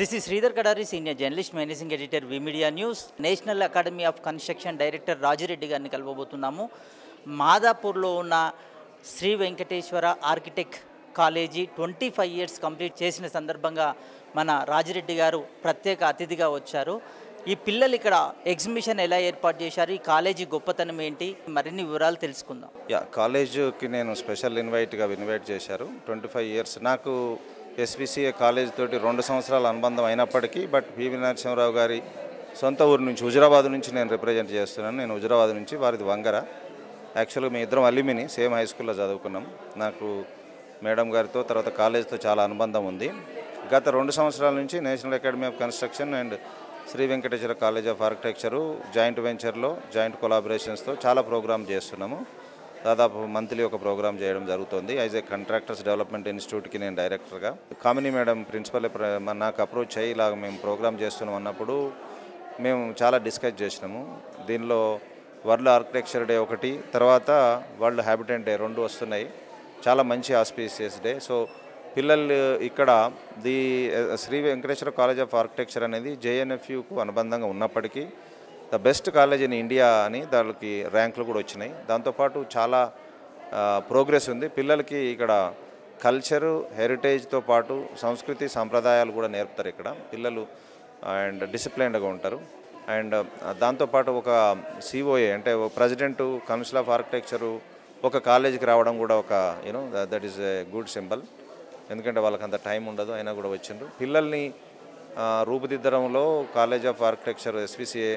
this is Sridhar Kadari senior journalist managing editor V media news national academy of construction director Rajireddy గారిని కలవబోతున్నాము మాదాపూర్లో ఉన్న Shri Venkateswara architect college twenty five years complete చేసిన సందర్భంగా మన రాజిరెడ్డి గారు ప్రత్యేక అతిథిగా వచ్చారు ఈ పిల్లలు ఇక్కడ ఎగ్జిబిషన్ ఎలా ఏర్పాటు చేశారు ఈ కాలేజీ గొప్పతనం ఏంటి మరిన్ని వివరాలు తెలుసుకుందాం యా కాలేజ్కి నేను స్పెషల్ ఇన్వైట్గా ఇన్వైట్ చేశారు ట్వంటీ ఫైవ్ ఇయర్స్ నాకు ఎస్విసిఏ కాలేజ్ తోటి రెండు సంవత్సరాల అనుబంధం అయినప్పటికీ బట్ పివి నరసింహరావు గారి సొంత ఊరు నుంచి హుజురాబాద్ నుంచి నేను రిప్రజెంట్ చేస్తున్నాను నేను హుజురాబాద్ నుంచి వారిది వంగర యాక్చువల్గా మీ ఇద్దరం అల్లిమిని సేమ్ హై స్కూల్లో చదువుకున్నాం నాకు మేడం గారితో తర్వాత కాలేజ్తో చాలా అనుబంధం ఉంది గత రెండు సంవత్సరాల నుంచి national academy of construction and Shri Venkateswara college of architecture joint వెంచర్లో జాయింట్ కొలాబరేషన్స్తో చాలా ప్రోగ్రామ్ చేస్తున్నాము దాదాపు మంత్లీ ఒక ప్రోగ్రామ్ చేయడం జరుగుతుంది యాజ్ ఏ కాంట్రాక్టర్స్ డెవలప్మెంట్ ఇన్స్టిట్యూట్కి నేను డైరెక్టర్గా కామినీ మేడం ప్రిన్సిపల్ నాకు అప్రోచ్ అయ్యి ఇలాగ మేము ప్రోగ్రామ్ చేస్తున్నాం అన్నప్పుడు మేము చాలా డిస్కస్ చేసినాము దీనిలో వరల్డ్ ఆర్కిటెక్చర్ డే ఒకటి తర్వాత వరల్డ్ హ్యాబిటెంట్ డే రెండు వస్తున్నాయి చాలా మంచి ఆస్పీసియస్ డే సో పిల్లలు ఇక్కడ the Shri Venkateswara college of architecture అనేది జేఎన్ఎఫ్యుకు అనుబంధంగా ఉన్నప్పటికీ the best college in India అని దానికి ర్యాంకులు కూడా వచ్చినాయి దాంతోపాటు చాలా ప్రోగ్రెస్ ఉంది పిల్లలకి ఇక్కడ కల్చరు హెరిటేజ్తో పాటు సంస్కృతి సంప్రదాయాలు కూడా నేర్పుతారు ఇక్కడ పిల్లలు అండ్ డిసిప్లైన్డ్గా ఉంటారు అండ్ దాంతోపాటు ఒక సిఓఏ అంటే ప్రెసిడెంట్ కౌన్సిల్ ఆఫ్ ఆర్కిటెక్చరు ఒక కాలేజీకి రావడం కూడా ఒక you know that is a good symbol ఎందుకంటే వాళ్ళకి అంత టైం ఉండదు అయినా కూడా వచ్చిండ్రు పిల్లల్ని ఆ, రూపుదిద్దడంలో కాలేజ్ ఆఫ్ ఆర్కిటెక్చర్ ఎస్విసిఏ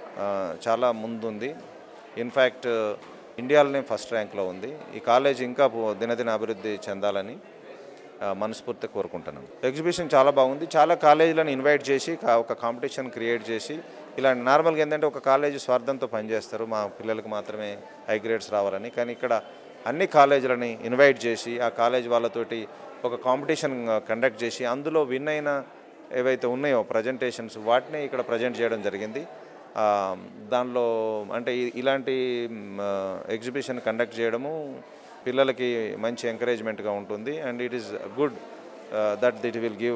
చాలా ముందుంది ఇన్ఫ్యాక్ట్ ఇండియాలోనే ఫస్ట్ ర్యాంక్లో ఉంది ఈ కాలేజ్ ఇంకా పో- దినదిన అభివృద్ధి చెందాలని ఆ, మనస్ఫూర్తిగా కోరుకుంటున్నాను ఎగ్జిబిషన్ చాలా బాగుంది చాలా కాలేజీలను ఇన్వైట్ చేసి కా- ఒక కాంపిటీషన్ క్రియేట్ చేసి ఇలా నార్మల్గా ఏంటంటే ఒక కాలేజీ స్వార్థంతో పనిచేస్తారు మా పిల్లలకు మాత్రమే హై గ్రేడ్స్ రావాలని కానీ ఇక్కడ అన్ని కాలేజీలని ఇన్వైట్ చేసి ఆ కాలేజ్ వాళ్ళతోటి ఒక కాంపిటీషన్ కండక్ట్ చేసి అందులో విన్ అయిన ఏవైతే ఉన్నాయో ప్రజెంటేషన్స్ వాటిని ఇక్కడ ప్రజెంట్ చేయడం జరిగింది ఆ, దానిలో అంటే ఇ- ఇలాంటి ఎగ్జిబిషన్ కండక్ట్ చేయడము పిల్లలకి మంచి ఎంకరేజ్మెంట్గా ఉంటుంది and it is good that it will give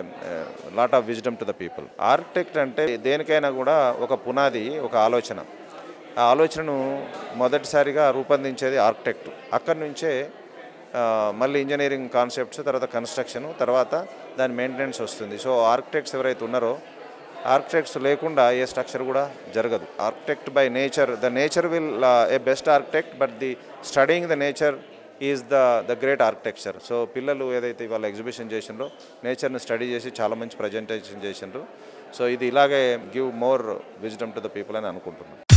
lot of wisdom to the people architect అంటే దేనికైనా కూడా ఒక పునాది ఒక ఆలోచన ఆ ఆలోచనను మొదటిసారిగా రూపొందించేది ఆర్కిటెక్ట్ అక్కడి నుంచే ఆ, మళ్ళీ ఇంజనీరింగ్ కాన్సెప్ట్స్ తర్వాత కన్స్ట్రక్షన్ తర్వాత దాని మెయింటెనెన్స్ వస్తుంది సో ఆర్కిటెక్ట్స్ ఎవరైతే ఉన్నారో ఆర్కిటెక్ట్స్ లేకుండా ఏ స్ట్రక్చర్ కూడా జరగదు architect by nature the nature will a best architect but the studying the nature is the the great architecture so పిల్లలు ఏదైతే ఇవాళ ఎగ్జిబిషన్ చేసిండ్రో నేచర్ని స్టడీ చేసి చాలా మంచి ప్రజెంటేషన్ చేసిండ్రు సో ఇది ఇలాగే give more wisdom to the people అని అనుకుంటున్నాను